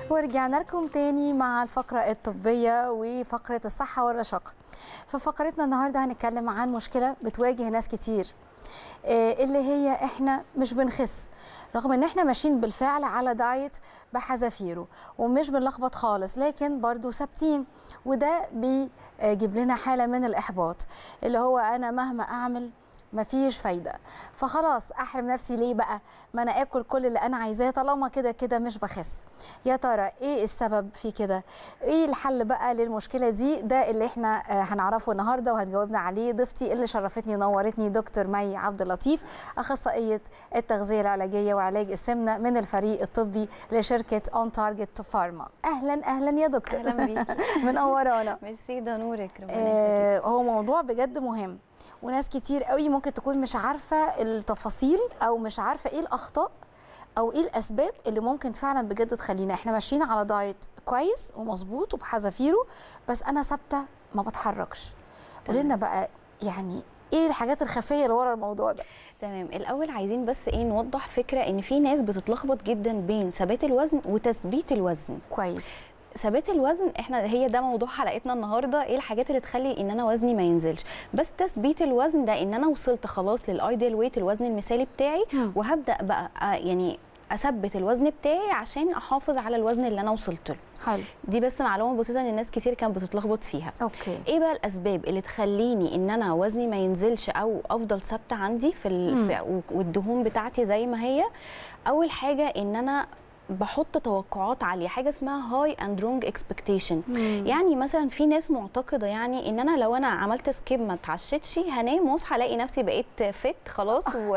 ورجعنا لكم تاني مع الفقرة الطبية وفقرة الصحة والرشاقة في فقرتنا النهاردة هنتكلم عن مشكلة بتواجه ناس كتير آه، اللي هي احنا مش بنخس رغم ان احنا ماشيين بالفعل على دايت بحذافيره ومش بنلخبط خالص لكن برضو ثابتين وده بيجيب لنا حالة من الإحباط اللي هو أنا مهما أعمل مفيش فايدة فخلاص أحرم نفسي ليه بقى ما أنا آكل كل اللي أنا عايزاه طالما كده كده مش بخس يا ترى إيه السبب في كده إيه الحل بقى للمشكلة دي ده اللي إحنا آه، هنعرفه النهاردة وهتجاوبنا عليه ضيفتي اللي شرفتني ونورتني دكتور مي عبد اللطيف أخصائية التغذية العلاجية وعلاج السمنة من الفريق الطبي لشركة أون تارجت فارما أهلا أهلا يا دكتور اهلا بيكي منورانا ميرسي ده نورك ربنا يخليك. آه، هو موضوع بجد مهم وناس كتير قوي ممكن تكون مش عارفه التفاصيل او مش عارفه ايه الاخطاء او ايه الاسباب اللي ممكن فعلا بجد تخلينا احنا ماشيين على دايت كويس ومظبوط وبحذافيره بس انا ثابته ما بتحركش قولي لنا بقى يعني ايه الحاجات الخفيه اللي ورا الموضوع ده تمام الاول عايزين بس ايه نوضح فكره ان في ناس بتتلخبط جدا بين ثبات الوزن وتثبيت الوزن كويس ثبات الوزن احنا هي ده موضوع حلقتنا النهارده ايه الحاجات اللي تخلي ان انا وزني ما ينزلش بس تثبيت الوزن ده ان انا وصلت خلاص للايديال ويت الوزن المثالي بتاعي مم. وهبدا بقى آه، يعني اثبت الوزن بتاعي عشان احافظ على الوزن اللي انا وصلت له حلو دي بس معلومه بسيطه ان الناس كتير كانت بتتلخبط فيها اوكي ايه بقى الاسباب اللي تخليني ان انا وزني ما ينزلش او افضل ثابته عندي في, ال... مم. في والدهون بتاعتي زي ما هي اول حاجه ان انا بحط توقعات عاليه حاجه اسمها هاي اند رونج اكسبكتيشن مم. يعني مثلا في ناس معتقده يعني ان انا لو انا عملت سكيب ما اتعشتش هنام واصحى الاقي نفسي بقيت فت خلاص و...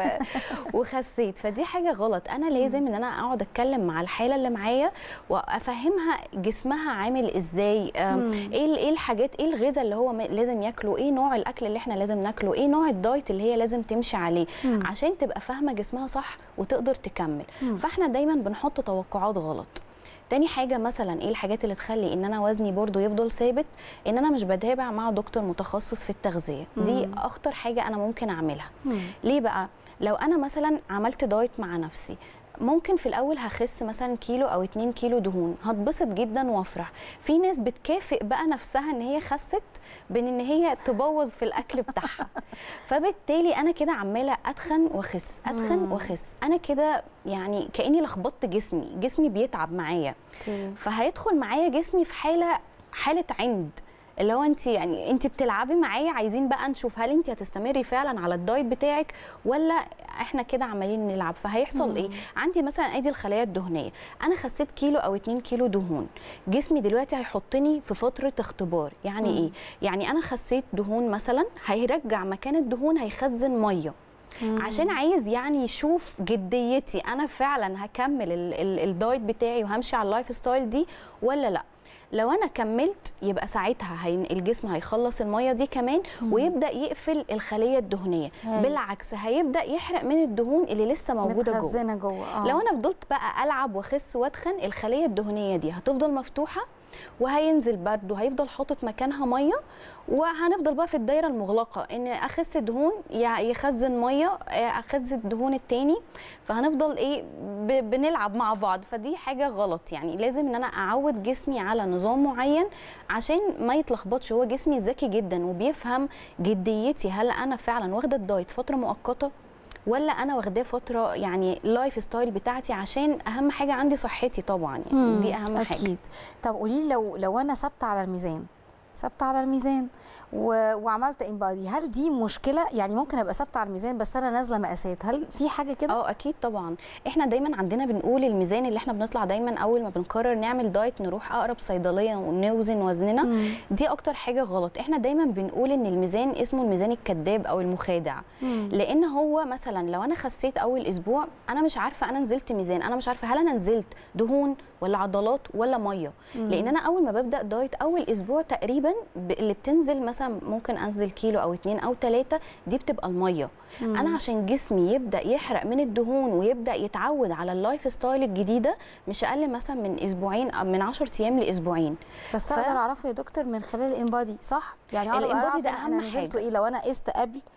وخسيت فدي حاجه غلط انا لازم ان انا اقعد اتكلم مع الحاله اللي معايا وافهمها جسمها عامل ازاي أم، مم. ايه ال- ايه الحاجات ايه الغذاء اللي هو م- لازم ياكله ايه نوع الاكل اللي احنا لازم ناكله ايه نوع الدايت اللي هي لازم تمشي عليه مم. عشان تبقى فاهمه جسمها صح وتقدر تكمل مم. فاحنا دايما بنحط توقعات غلط تاني حاجة مثلا ايه الحاجات اللي تخلي ان انا وزني برضو يفضل ثابت ان انا مش بتابع مع دكتور متخصص في التغذية دي مم. اخطر حاجة انا ممكن اعملها مم. ليه بقى لو انا مثلا عملت دايت مع نفسي ممكن في الاول هخس مثلا كيلو او 2 كيلو دهون هتبسط جدا وافرح في ناس بتكافئ بقى نفسها ان هي خست بان ان هي تبوظ في الاكل بتاعها فبالتالي انا كده عماله اتخن واخس اتخن مم. واخس انا كده يعني كاني لخبطت جسمي جسمي بيتعب معايا اوكي فهيدخل معايا جسمي في حاله حاله عند اللي هو انت يعني انت بتلعبي معايا عايزين بقى نشوف هل انت هتستمري فعلا على الدايت بتاعك ولا احنا كده عمالين نلعب فهيحصل مم. ايه عندي مثلا ادي الخلايا الدهنيه انا خسيت كيلو او 2 كيلو دهون جسمي دلوقتي هيحطني في فتره اختبار يعني مم. ايه يعني انا خسيت دهون مثلا هيرجع مكان الدهون هيخزن ميه مم. عشان عايز يعني يشوف جديتي انا فعلا هكمل ال- ال- الدايت بتاعي وهمشي على اللايف ستايل دي ولا لا لو انا كملت يبقى ساعتها هي الجسم هيخلص الميه دي كمان مم. ويبدا يقفل الخليه الدهنيه هاي. بالعكس هيبدا يحرق من الدهون اللي لسه موجوده جوه متخزنه جوه اه لو انا فضلت بقى العب واخس واتخن الخليه الدهنيه دي هتفضل مفتوحه وهينزل برضه هيفضل حاطط مكانها ميه وهنفضل بقى في الدايره المغلقه ان اخس دهون يع- يخزن ميه آه، اخس الدهون التاني فهنفضل ايه ب- بنلعب مع بعض فدي حاجه غلط يعني لازم ان انا اعود جسمي على نظام معين عشان ما يتلخبطش هو جسمي ذكي جدا وبيفهم جديتي هل انا فعلا واخده الدايت فتره مؤقته ولا انا واخداه فتره يعني اللايف ستايل بتاعتي عشان اهم حاجه عندي صحتي طبعا يعني مم، دي اهم حاجه اكيد طب قولي لي لو لو انا ثابته على الميزان ثابته على الميزان و... وعملت انبادي هل دي مشكله يعني ممكن ابقى ثابته على الميزان بس انا نازله مقاسات هل في حاجه كده اه اكيد طبعا احنا دايما عندنا بنقول الميزان اللي احنا بنطلع دايما اول ما بنقرر نعمل دايت نروح اقرب صيدليه ونوزن وزننا مم. دي اكتر حاجه غلط احنا دايما بنقول ان الميزان اسمه الميزان الكذاب او المخادع مم. لان هو مثلا لو انا خسيت اول اسبوع انا مش عارفه انا نزلت ميزان انا مش عارفه هل انا نزلت دهون ولا عضلات ولا ميه مم. لان انا اول ما ببدا دايت اول اسبوع تقريبا ب- اللي بتنزل مثلا ممكن انزل كيلو او اتنين او تلاته دي بتبقى الميه مم. انا عشان جسمي يبدا يحرق من الدهون ويبدا يتعود على اللايف ستايل الجديده مش اقل مثلا من اسبوعين أو من 10 ايام لاسبوعين بس ف- اقدر اعرفه يا دكتور من خلال الانبادي صح يعني اعرف الإنبادي أعرف ده أنا أهم نزلت حاجة. ايه لو انا قست قبل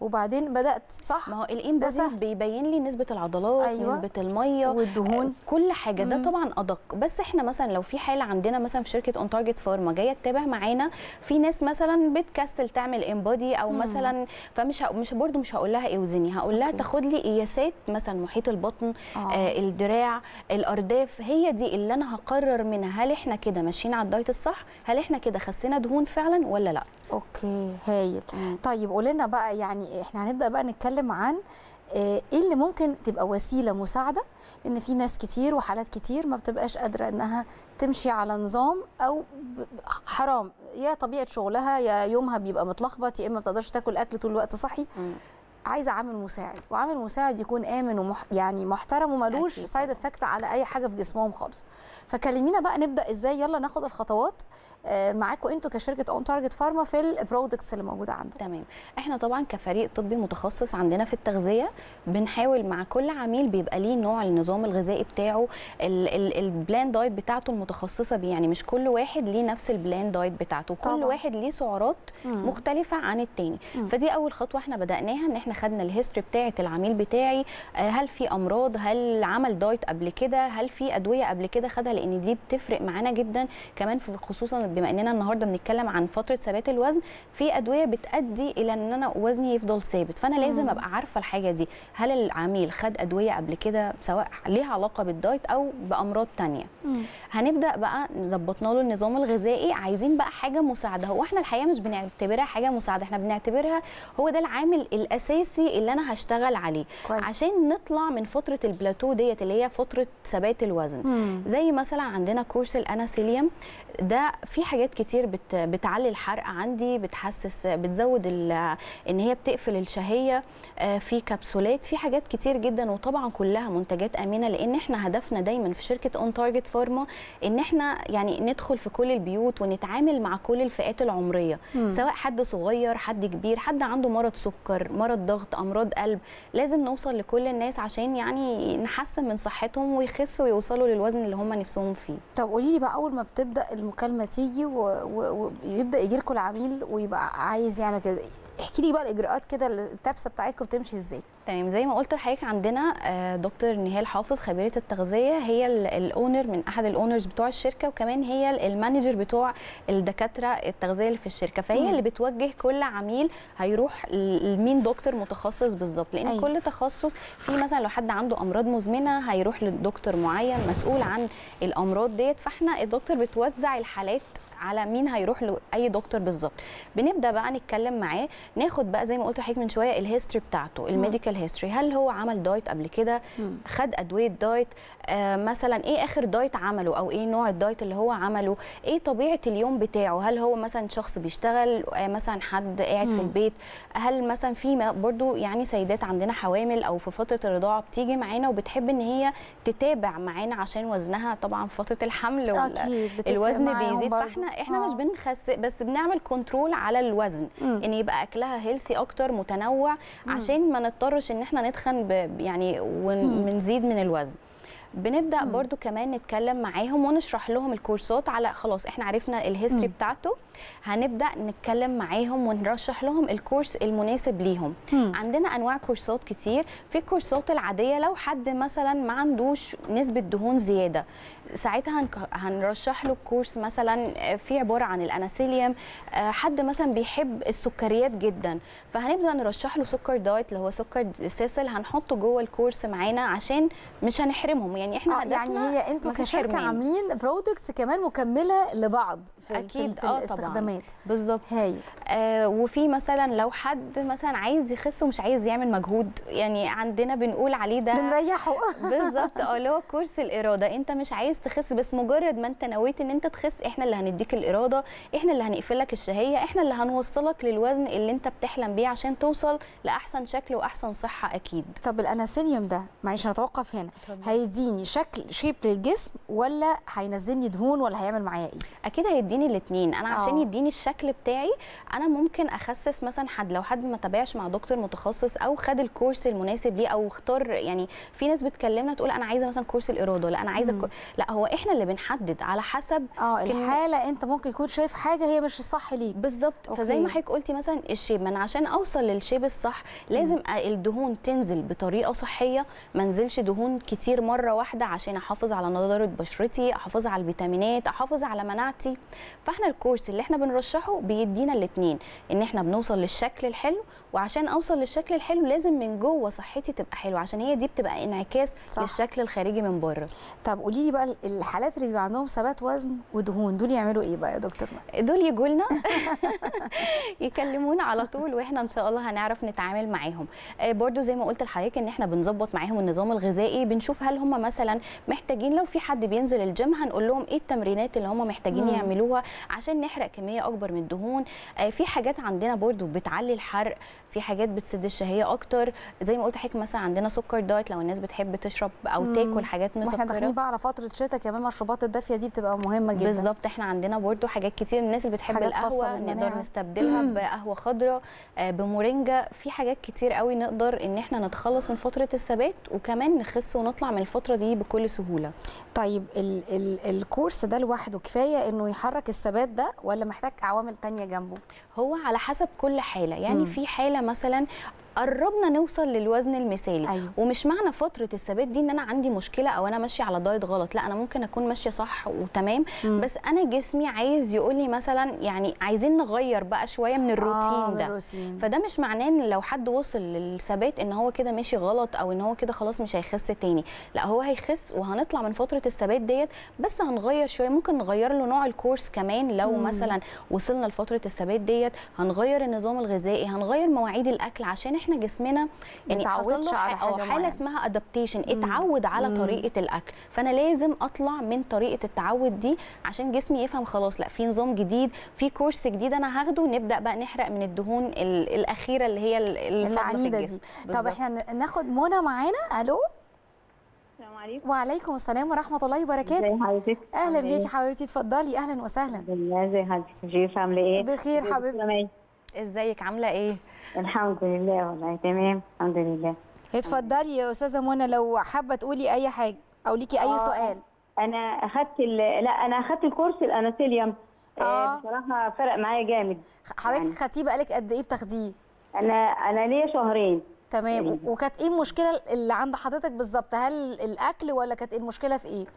وبعدين بدات صح ما هو الام ده بادي سهل. بيبين لي نسبه العضلات أيوة. أيوة. نسبه الميه والدهون كل حاجه ده مم. طبعا ادق بس احنا مثلا لو في حاله عندنا مثلا في شركه اون تارجت فارما جايه تتابع معانا في ناس مثلا بتكسل تعمل امبادي او مم. مثلا فمش ه... مش برده مش هقول لها اوزني هقول لها أوكي. تاخد لي قياسات مثلا محيط البطن آه. آه الدراع الارداف هي دي اللي انا هقرر منها هل احنا كده ماشيين على الدايت الصح هل احنا كده خسينا دهون فعلا ولا لا اوكي هايل مم. طيب قول لنا بقى يعني احنا هنبدا بقى نتكلم عن آه، ايه اللي ممكن تبقى وسيله مساعده لان في ناس كتير وحالات كتير ما بتبقاش قادره انها تمشي على نظام او ب- ب- حرام يا طبيعه شغلها يا يومها بيبقى متلخبط يا اما ما بتقدرش تاكل اكل طول الوقت صحي مم. عايزه عامل مساعد وعامل مساعد يكون امن ومح يعني محترم وملوش أكيد سايد افكت على اي حاجه في جسمهم خالص فكلمينا بقى نبدا ازاي يلا ناخد الخطوات آه، معاكم انتوا كشركه اون تارجت فارما في البرودكتس اللي موجوده عندكم تمام احنا طبعا كفريق طبي متخصص عندنا في التغذيه بنحاول مع كل عميل بيبقى ليه نوع النظام الغذائي بتاعه ال- ال- البلان دايت بتاعته المتخصصه بيه يعني مش كل واحد ليه نفس البلان دايت بتاعته كل طبعاً. واحد ليه سعرات مم. مختلفه عن التاني مم. فدي اول خطوه احنا بداناها ان احنا خدنا الهيستوري بتاعه العميل بتاعي آه، هل في امراض هل عمل دايت قبل كده هل في ادويه قبل كده خدها لان دي بتفرق معانا جدا كمان في خصوصا بما اننا النهارده بنتكلم عن فتره ثبات الوزن في ادويه بتؤدي الى ان انا وزني يفضل ثابت فانا لازم مم. ابقى عارفه الحاجه دي هل العميل خد ادويه قبل كده سواء ليها علاقه بالدايت او بامراض تانية مم. هنبدا بقى ظبطنا له النظام الغذائي عايزين بقى حاجه مساعده هو احنا الحقيقه مش بنعتبرها حاجه مساعده احنا بنعتبرها هو ده العامل الاساسي اللي انا هشتغل عليه كويس. عشان نطلع من فتره البلاتو ديت اللي هي فتره ثبات الوزن مم. زي مثلا عندنا كورس الاناسيليوم ده في حاجات كتير بت بتعلي الحرق عندي بتحسس بتزود ال- ان هي بتقفل الشهيه آه، في كبسولات في حاجات كتير جدا وطبعا كلها منتجات امنه لان احنا هدفنا دايما في شركه اون تارجت فارما ان احنا يعني ندخل في كل البيوت ونتعامل مع كل الفئات العمريه مم. سواء حد صغير حد كبير حد عنده مرض سكر مرض ضغط امراض قلب لازم نوصل لكل الناس عشان يعني نحسن من صحتهم ويخسوا ويوصلوا للوزن اللي هم نفسهم فيه طب قولي لي بقى اول ما بتبدا المكالمه تيجي و- و- ويبدا يجي لكم العميل ويبقى عايز يعمل كده احكي لي بقى الاجراءات كده التابسه بتاعتكم بتمشي ازاي تمام زي ما قلت لحضرتك عندنا آه، دكتور نهال حافظ خبيره التغذيه هي ال- الاونر من احد الاونرز بتوع الشركه وكمان هي ال- المانجر بتوع الدكاتره التغذيه اللي في الشركه فهي مم. اللي بتوجه كل عميل هيروح ل- لمين دكتور متخصص بالظبط لان أيوة. كل تخصص في مثلا لو حد عنده امراض مزمنه هيروح لدكتور معين مسؤول عن الامراض ديت فاحنا الدكتور بتوزع الحالات على مين هيروح لاي دكتور بالظبط بنبدا بقى نتكلم معاه ناخد بقى زي ما قلت لحضرتك من شويه الهيستوري بتاعته الميديكال هيستوري هل هو عمل دايت قبل كده مم. خد ادويه دايت آه مثلا ايه اخر دايت عمله او ايه نوع الدايت اللي هو عمله ايه طبيعه اليوم بتاعه هل هو مثلا شخص بيشتغل آه مثلا حد قاعد مم. في البيت هل مثلا في م- برضو يعني سيدات عندنا حوامل او في فتره الرضاعه بتيجي معانا وبتحب ان هي تتابع معانا عشان وزنها طبعا في فتره الحمل وال- اكيد بتفرق الوزن معاهم بيزيد برضو. فاحنا احنا آه. مش بنخس بس بنعمل كنترول على الوزن مم. ان يبقى اكلها هيلسي اكتر متنوع عشان ما نضطرش ان احنا نتخن ب- يعني ون- ونزيد من الوزن بنبدا مم. برضو كمان نتكلم معاهم ونشرح لهم الكورسات على خلاص احنا عرفنا الهيستوري مم. بتاعته هنبدا نتكلم معاهم ونرشح لهم الكورس المناسب ليهم مم. عندنا انواع كورسات كتير في الكورسات العاديه لو حد مثلا ما عندوش نسبه دهون زياده ساعتها هنك- هنرشح له كورس مثلا في عباره عن الاناسيليوم آه، حد مثلا بيحب السكريات جدا فهنبدا نرشح له سكر دايت اللي هو سكر سيسل هنحطه جوه الكورس معانا عشان مش هنحرمهم يعني احنا آه هدفنا يعني هي انتوا مفيش كشركه حرمان. عاملين برودكتس كمان مكمله لبعض في أكيد، في, في آه طبعاً. الاستخدامات بالظبط هايل آه وفي مثلا لو حد مثلا عايز يخس ومش عايز يعمل مجهود يعني عندنا بنقول عليه ده بنريحه بالظبط اه اللي هو كورس الاراده انت مش عايز تخس بس مجرد ما انت نويت ان انت تخس احنا اللي هنديك الاراده احنا اللي هنقفلك الشهيه احنا اللي هنوصلك للوزن اللي انت بتحلم بيه عشان توصل لاحسن شكل واحسن صحه اكيد طب الاناسيليوم ده معلش هنتوقف هنا اتفضل. هيديني هيديني شكل شيب للجسم ولا هينزلني دهون ولا هيعمل معايا ايه اكيد هيديني الاثنين انا عشان آه. يديني الشكل بتاعي انا ممكن اخسس مثلا حد لو حد ما تابعش مع دكتور متخصص او خد الكورس المناسب ليه او اختار يعني في ناس بتكلمنا تقول انا عايزه مثلا كورس الاراده لا انا عايزه مم. كو... لا هو احنا اللي بنحدد على حسب اه كم- الحاله انت ممكن يكون شايف حاجه هي مش الصح ليك بالظبط فزي ما أوكي. حضرتك قلتي مثلا الشيب ما انا عشان اوصل للشيب الصح لازم أ- الدهون تنزل بطريقه صحيه ما انزلش دهون كتير مره واحده عشان احافظ على نضاره بشرتي احافظ على الفيتامينات احافظ على مناعتي فاحنا الكورس اللي احنا بنرشحه بيدينا الاثنين ان احنا بنوصل للشكل الحلو وعشان اوصل للشكل الحلو لازم من جوه صحتي تبقى حلوه عشان هي دي بتبقى انعكاس صح. للشكل الخارجي من بره طب قولي لي بقى الحالات اللي بيبقى عندهم ثبات وزن ودهون دول يعملوا ايه بقى يا دكتور دول يجوا لنا يكلمونا على طول واحنا ان شاء الله هنعرف نتعامل معاهم آه، برضو زي ما قلت لحضرتك ان احنا بنظبط معاهم النظام الغذائي بنشوف هل هم مثلا محتاجين لو في حد بينزل الجيم هنقول لهم ايه التمرينات اللي هم محتاجين مم. يعملوها عشان نحرق كميه اكبر من الدهون آه، في حاجات عندنا برضو بتعلي الحرق في حاجات بتسد الشهيه اكتر زي ما قلت لحضرتك مثلا عندنا سكر دايت لو الناس بتحب تشرب او مم. تاكل حاجات واحنا داخلين مسكره بقى على فتره شتاء كمان المشروبات الدافيه دي بتبقى مهمه جدا بالظبط احنا عندنا برضو حاجات كتير الناس اللي بتحب حاجات خاصة القهوه بالمناعة. نقدر نستبدلها بقهوه خضراء آه، بمورينجا في حاجات كتير قوي نقدر ان احنا نتخلص من فتره الثبات وكمان نخس ونطلع من الفتره دي بكل سهوله طيب ال ال الكورس ده لوحده كفايه انه يحرك الثبات ده ولا محتاج عوامل تانية جنبه هو على حسب كل حاله يعني مم. في حاله مثلا قربنا نوصل للوزن المثالي أيوة. ومش معنى فتره الثبات دي ان انا عندي مشكله او انا ماشيه على دايت غلط لا انا ممكن اكون ماشيه صح وتمام مم. بس انا جسمي عايز يقول لي مثلا يعني عايزين نغير بقى شويه من الروتين آه من ده الروتين. فده مش معناه ان لو حد وصل للثبات ان هو كده ماشي غلط او ان هو كده خلاص مش هيخس تاني لا هو هيخس وهنطلع من فتره الثبات ديت بس هنغير شويه ممكن نغير له نوع الكورس كمان لو مم. مثلا وصلنا لفتره الثبات ديت هنغير النظام الغذائي هنغير مواعيد الاكل عشان احنا جسمنا يعني حصل متعودش له على ح- أو حاجة حاله معينة. اسمها ادابتيشن اتعود على مم. طريقه الاكل فانا لازم اطلع من طريقه التعود دي عشان جسمي يفهم خلاص لا في نظام جديد في كورس جديد انا هاخده ونبدا بقى نحرق من الدهون ال- الاخيره اللي هي ال- الفاضله في العنيده الجسم دي طب بالظبط. احنا ن- ناخد منى معانا الو السلام عليكم وعليكم السلام ورحمه الله وبركاته ازي حضرتك اهلا عاملة بيكي ايه؟ حبيبتي اتفضلي اهلا وسهلا الحمد لله ازي حضرتك كيف عامله ايه بخير ازيك حبيبتي. دكتورة مي؟ ازيك عامله ايه الحمد لله والله تمام الحمد لله اتفضلي يا استاذه منى لو حابه تقولي اي حاجه او ليكي اي آه. سؤال انا اخدت ال... لا انا اخدت الكورس الاناتيليوم آه. آه. بصراحه فرق معايا جامد حضرتك يعني. خدتيه بقالك قد ايه بتاخديه انا انا ليا شهرين تمام تقريباً. وكانت ايه المشكله اللي عند حضرتك بالظبط هل الاكل ولا كانت المشكله في ايه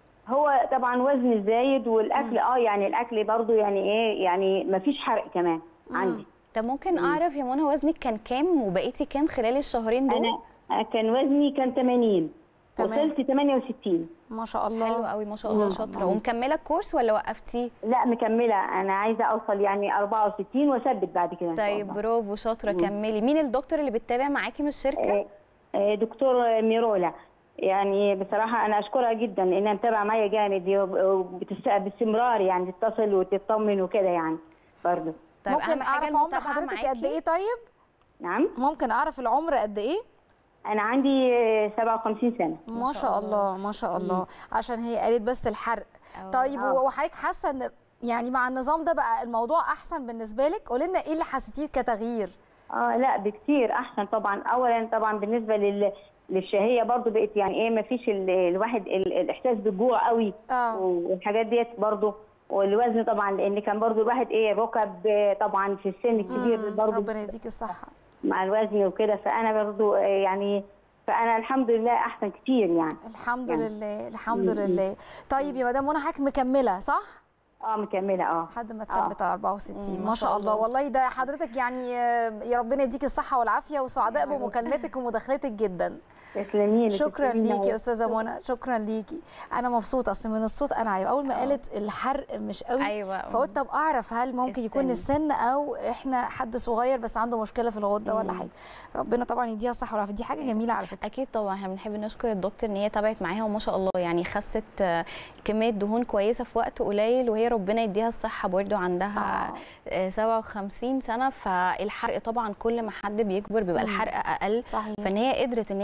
هو طبعا وزن زايد والاكل اه يعني الاكل برضو يعني ايه يعني ما فيش حرق كمان عندي طب ممكن اعرف يا منى وزنك كان كام وبقيتي كام خلال الشهرين دول انا كان وزني كان 80 تمام. وصلت 68 ما شاء الله حلو قوي ما شاء الله مم. شاطره ومكمله الكورس ولا وقفتيه لا مكمله انا عايزه اوصل يعني 64 واثبت بعد كده إن شاء طيب الله. برافو شاطره كملي مين الدكتور اللي بتتابع معاكي من الشركه آه، آه، دكتور ميرولا يعني بصراحة أنا أشكرها جدا إنها متابعة معايا جامد وبتست- باستمرار يعني تتصل وتطمن وكده يعني برضه طيب ممكن أهم حاجة اعرف عمر المتابعة حضرتك قد معاكي. ايه طيب نعم ممكن اعرف العمر قد ايه أنا عندي آه، 57 سنة ما شاء الله ما شاء الله عشان هي قالت بس الحرق أه. طيب آه. وحضرتك حاسه ان يعني مع النظام ده بقى الموضوع احسن بالنسبه لك قولي لنا ايه اللي حسيتيه كتغيير اه لا بكتير احسن طبعا اولا طبعا بالنسبه لل للشهيه برضو بقت يعني ايه ما فيش الواحد ال- الاحساس بالجوع قوي اه والحاجات ديت برضو والوزن طبعا لان كان برضو الواحد ايه ركب آه، طبعا في السن الكبير مم، برضو ربنا يديك الصحه مع الوزن وكده فانا برضو آه، يعني فانا الحمد لله احسن كتير يعني الحمد يعني. لله الحمد مم. لله طيب يا مدام منى حضرتك مكمله صح اه مكمله اه لحد ما آه. تثبت على 64 مم، ما شاء الله والله ده حضرتك يعني آه، يا ربنا يديك الصحه والعافيه وسعداء بمكالمتك ومداخلتك جدا تسلمي لي شكرا تسلمي لي. ليكي يا استاذه منى شكرا ليكي انا مبسوطه اصل من الصوت انا عارفه اول ما قالت الحرق مش قوي ايوه فقلت طب اعرف هل ممكن يكون السن. السن او احنا حد صغير بس عنده مشكله في الغده ولا حاجه ربنا طبعا يديها الصحه والعافيه دي حاجه جميله على فكره اكيد طبعا احنا بنحب نشكر الدكتور ان هي تابعت معاها وما شاء الله يعني خست آه، كميه دهون كويسه في وقت قليل وهي ربنا يديها الصحه برده عندها آه، 57 سنه فالحرق طبعا كل ما حد بيكبر بيبقى مم. الحرق اقل صحيح فان هي قدرت ان هي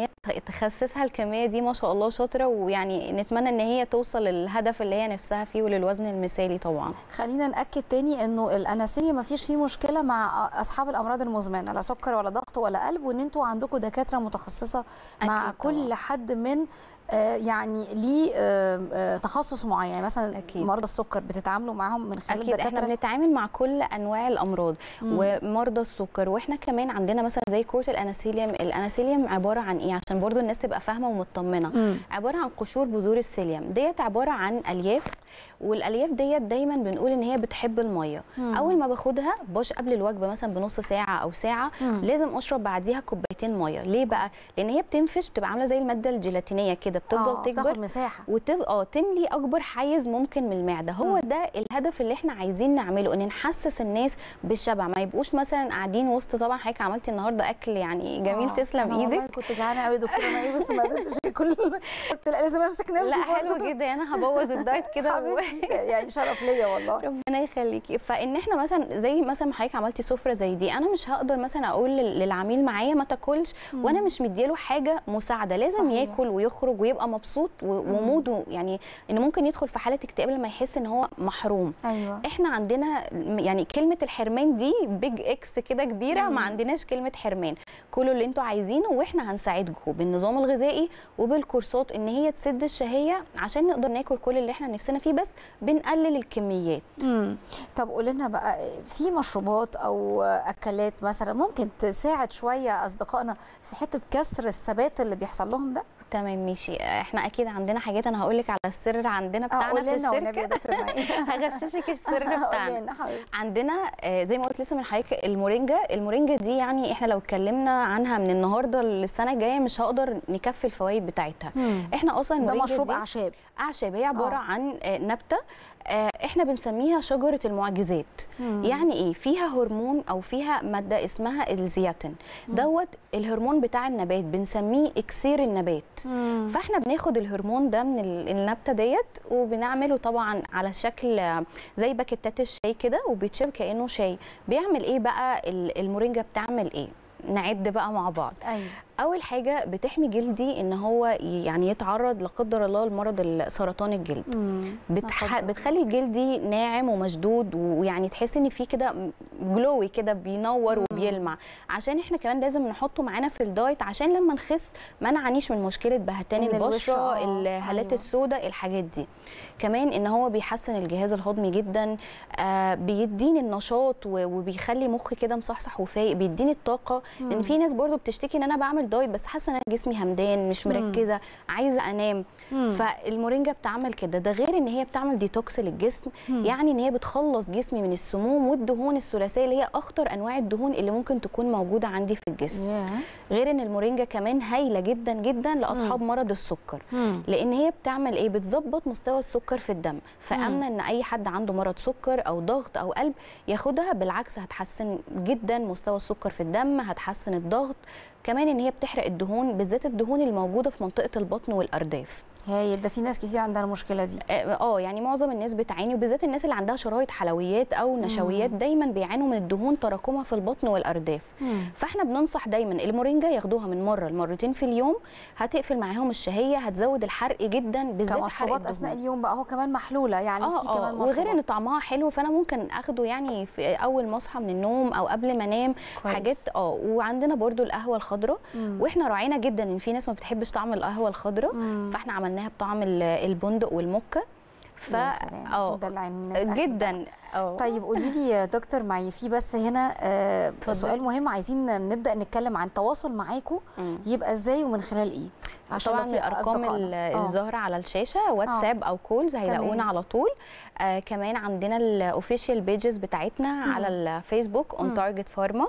تخسسها الكميه دي ما شاء الله شاطره ويعني نتمنى ان هي توصل للهدف اللي هي نفسها فيه وللوزن المثالي طبعا خلينا ناكد تاني انه الاناسيليا ما فيش فيه مشكله مع اصحاب الامراض المزمنه لا سكر ولا ضغط ولا قلب وان انتوا عندكم دكاتره متخصصه مع أكيد كل طبعاً. حد من آه، يعني ليه آه، آه، تخصص معين يعني مثلا أكيد. مرضى السكر بتتعاملوا معاهم من خلال اكيد احنا دكاتره بنتعامل مع كل انواع الامراض مم. ومرضى السكر واحنا كمان عندنا مثلا زي كورس الاناسيليوم الاناسيليوم عباره عن ايه عشان برضو الناس تبقى فاهمه ومطمنه مم. عباره عن قشور بذور السيليوم ديت عباره عن الياف والالياف ديت دايما بنقول ان هي بتحب الميه مم. اول ما باخدها باش قبل الوجبه مثلا بنص ساعه او ساعه مم. لازم اشرب بعديها كوبايتين ميه ليه بقى لان هي بتنفش بتبقى عامله زي الماده الجيلاتينيه كده بتفضل آه، تكبر تاخد مساحه وتب... اه تملي اكبر حيز ممكن من المعده هو مم. ده الهدف اللي احنا عايزين نعمله ان نحسس الناس بالشبع ما يبقوش مثلا قاعدين وسط طبعا حضرتك عملتي النهارده اكل يعني جميل آه، تسلم أنا والله ايدك كنت جعانه قوي دكتوره مي بس ما قدرتش اكل قلت لا لازم امسك نفسي لا حلو برضه. جدا انا هبوظ الدايت كده و... حبيبتي يعني شرف ليا والله ربنا يخليكي فان احنا مثلا زي مثلا ما حضرتك عملتي سفره زي دي انا مش هقدر مثلا اقول لل- للعميل معايا ما تاكلش وانا مش مدياله حاجه مساعده لازم صحيح. ياكل ويخرج ويبقى مبسوط و- وموده يعني ان ممكن يدخل في حاله اكتئاب لما يحس ان هو محروم ايوه احنا عندنا يعني كلمه الحرمان دي بيج اكس كده كبيره مم. ما عندناش كلمه حرمان كلوا اللي انتوا عايزينه واحنا هنساعدكم بالنظام الغذائي وبالكورسات ان هي تسد الشهيه عشان نقدر ناكل كل اللي احنا نفسنا فيه بس بنقلل الكميات امم طب قول لنا بقى في مشروبات او اكلات مثلا ممكن تساعد شويه اصدقائنا في حته كسر الثبات اللي بيحصل لهم ده تمام ماشي احنا اكيد عندنا حاجات انا هقول لك على السر عندنا اه بتاعنا قول في لنا والنبي يا الشركه دكتور مي هغششك السر قول بتاعنا لنا حبيبتي عندنا آه، زي ما قلت لسه من حضرتك المورينجا المورينجا دي يعني احنا لو اتكلمنا عنها من النهارده للسنه الجايه مش هقدر نكفي الفوائد بتاعتها مم. احنا اصلا ده المورينجا مشروب دي اعشاب اعشاب هي عباره آه. عن آه، نبته آه، احنا بنسميها شجره المعجزات مم. يعني ايه فيها هرمون او فيها ماده اسمها الزياتين دوت الهرمون بتاع النبات بنسميه اكسير النبات مم. فاحنا بناخد الهرمون ده من ال- النبته ديت وبنعمله طبعا على شكل آه، زي باكيتات الشاي كده وبيتشرب كانه شاي بيعمل ايه بقى ال- المورينجا بتعمل ايه نعد بقى مع بعض ايوه اول حاجه بتحمي جلدي ان هو ي- يعني يتعرض لا قدر الله لمرض سرطان الجلد مم. بتح... لا قدر بتخلي جلدي ناعم ومشدود ويعني تحسي ان في كده جلوي كده بينور مم. وبيلمع عشان احنا كمان لازم نحطه معانا في الدايت عشان لما نخس ما نعانيش من مشكله بهتان إن الوش- البشره آه، الهالات أيوة. السوداء الحاجات دي كمان ان هو بيحسن الجهاز الهضمي جدا آه بيديني النشاط و- وبيخلي مخي كده مصحصح وفايق بيديني الطاقه لان في ناس برضو بتشتكي ان انا بعمل دايت بس حاسه ان أنا جسمي همدان مش مم. مركزه عايزه انام مم. فالمورينجا بتعمل كده ده غير ان هي بتعمل ديتوكس للجسم مم. يعني ان هي بتخلص جسمي من السموم والدهون الثلاثيه اللي هي اخطر انواع الدهون اللي ممكن تكون موجوده عندي في الجسم ياه. غير ان المورينجا كمان هايله جدا جدا لاصحاب مرض السكر مم. لان هي بتعمل ايه بتظبط مستوى السكر في الدم فامنه ان اي حد عنده مرض سكر او ضغط او قلب ياخدها بالعكس هتحسن جدا مستوى السكر في الدم هتحسن الضغط كمان ان هي بتحرق الدهون بالذات الدهون الموجوده في منطقه البطن والارداف هايل ده في ناس كتير عندها المشكله دي اه آه، يعني معظم الناس بتعاني وبالذات الناس اللي عندها شرايط حلويات او نشويات دايما بيعانوا من الدهون تراكمها في البطن والارداف مم. فاحنا بننصح دايما المورينجا ياخدوها من مره لمرتين في اليوم هتقفل معاهم الشهيه هتزود الحرق جدا بالذات حرق كمشروبات الدهون. اثناء اليوم بقى هو كمان محلوله يعني اه في كمان اه مشروبات وغير ان طعمها حلو فانا ممكن اخده يعني في اول ما اصحى من النوم او قبل ما انام كويس. حاجات اه وعندنا برضو القهوه الخضراء مم. واحنا راعينا جدا ان في ناس ما بتحبش طعم القهوه الخضراء مم. فاحنا عملناها بطعم ال- البندق والموكا ف يا سلام اه مدلعين الناس آخر بقى. جدا اه طيب قولي لي يا دكتور معي في بس هنا آه اتفضلي. سؤال مهم عايزين نبدا نتكلم عن التواصل معاكم مم. يبقى ازاي ومن خلال ايه طبعا لو في الارقام أصدقائنا. ال- آه. الظاهره على الشاشه واتساب او كولز هيلاقونا تمام. على طول آه كمان عندنا الاوفيشال بيجز بتاعتنا على الفيسبوك اون مم. تارجت فارما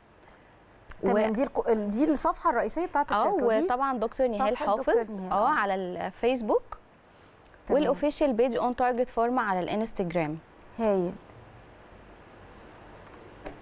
تمام دي الكو- دي الصفحه الرئيسيه بتاعت اه الشركه ودي وطبعا دكتور نهال صفحة حافظ دكتور نهال، اه آه. على الفيسبوك تمام. والاوفيشال بيج اون تارجت فارما على الانستجرام هايل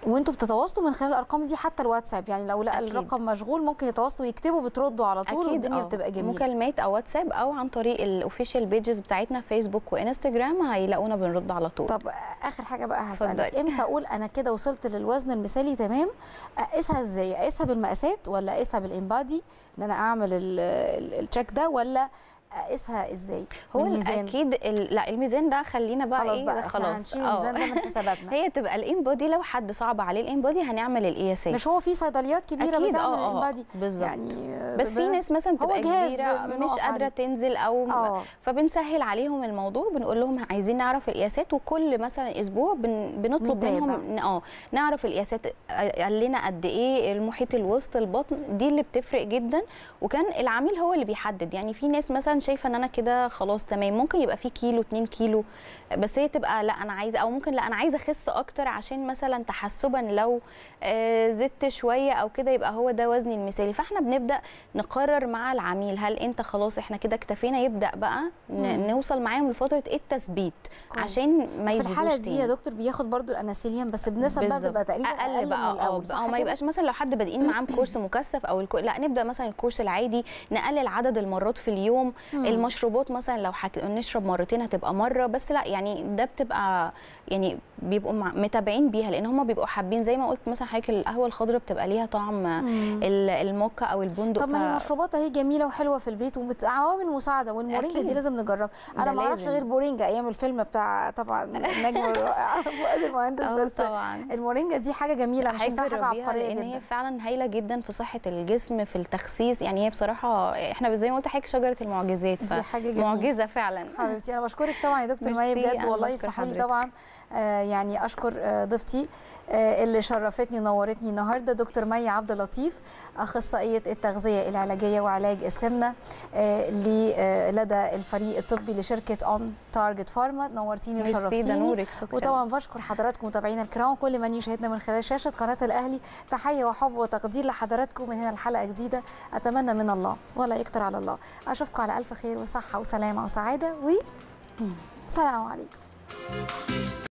وانتوا بتتواصلوا من خلال الارقام دي حتى الواتساب يعني لو لقى أكيد. الرقم مشغول ممكن يتواصلوا يكتبوا بتردوا على طول اكيد والدنيا آه. بتبقى جميله مكالمات او واتساب او عن طريق الاوفيشال بيجز بتاعتنا فيسبوك وانستجرام هيلاقونا بنرد على طول طب اخر حاجه بقى هسالك اتفضلي. امتى اقول انا كده وصلت للوزن المثالي تمام اقيسها ازاي اقيسها بالمقاسات ولا اقيسها بالانبادي ان انا اعمل ال- ال- التشيك ده ولا اقيسها ازاي هو بالميزان؟ اكيد ال... لا الميزان ده خلينا بقى خلاص ايه بقى خلاص خلاص هنشيل آه. الميزان ده من حساباتنا هي تبقى الانبادي لو حد صعب عليه الانبادي هنعمل القياسات مش هو في صيدليات كبيره أكيد، بتعمل آه، آه، الانبادي بالظبط. يعني بس في ب- ناس مثلا هو بتبقى جهاز كبيره بن- مش بنقف قادره عليه. تنزل او اه فبنسهل عليهم الموضوع بنقول لهم عايزين نعرف القياسات وكل مثلا اسبوع بن بنطلب نتابع. منهم ن- اه نعرف القياسات قال لنا قد ايه المحيط الوسط البطن دي اللي بتفرق جدا وكان العميل هو اللي بيحدد يعني في ناس مثلا شايفه ان انا كده خلاص تمام ممكن يبقى في كيلو 2 كيلو بس هي تبقى لا انا عايزه او ممكن لا انا عايزه اخس اكتر عشان مثلا تحسبا لو آه، زدت شويه او كده يبقى هو ده وزني المثالي فاحنا بنبدا نقرر مع العميل هل انت خلاص احنا كده اكتفينا يبدا بقى ن- مم. نوصل معاهم لفتره التثبيت كويس. عشان ما في يزيدوش الحاله دي يا تاني. دكتور بياخد برضو الاناسيليوم بس بنسب بقى بالظبط. بتبقى تقريبا اقل بقى من اه الاول بقى صح ما كده؟ يبقاش مثلا لو حد بادئين معاه كورس مكثف او الكو... لا نبدا مثلا الكورس العادي نقلل عدد المرات في اليوم مم. المشروبات مثلا لو حك... نشرب مرتين هتبقى مره بس لا يعني ده بتبقى يعني بيبقوا مع... متابعين بيها لان هم بيبقوا حابين زي ما قلت مثلا حضرتك القهوه الخضراء بتبقى ليها طعم مم. ال- الموكا او البندق طب ما هي ف- مشروبات اهي جميله وحلوه في البيت وعوامل مساعده والمورينجا دي أكيد. لازم نجربها انا ده ما اعرفش لازم. غير بورينجا ايام الفيلم بتاع طبعا النجم الرائع فؤاد المهندس آه بس طبعا المورينجا دي حاجه جميله انا شايفاها حاجه هيجربيها عبقريه لان هي جدا فعلا هايله جدا في صحه الجسم في التخسيس يعني هي بصراحه احنا زي ما قلت حضرتك شجره المعجزات دي حاجه جميله معجزه فعلا حبيبتي انا بشكرك طبعا يا دكتور ميرسي، مي بجد أنا والله بشكر يسمحوا لي حضرتك. طبعا آه يعني اشكر آه ضيفتي آه اللي شرفتني ونورتني النهارده دكتور مي عبد اللطيف اخصائيه التغذيه العلاجيه وعلاج السمنه آه ل- آه لدى الفريق الطبي لشركه اون تارجت فارما نورتيني ميرسي ده وشرفتيني نورك شكرا وطبعا بشكر حضراتكم متابعينا الكرام كل من يشاهدنا من خلال شاشه قناه الاهلي تحيه وحب وتقدير لحضراتكم من هنا الحلقه جديده اتمنى من الله ولا يكتر على الله اشوفكم على الف خير وصحه وسلامه وسعاده و سلام عليكم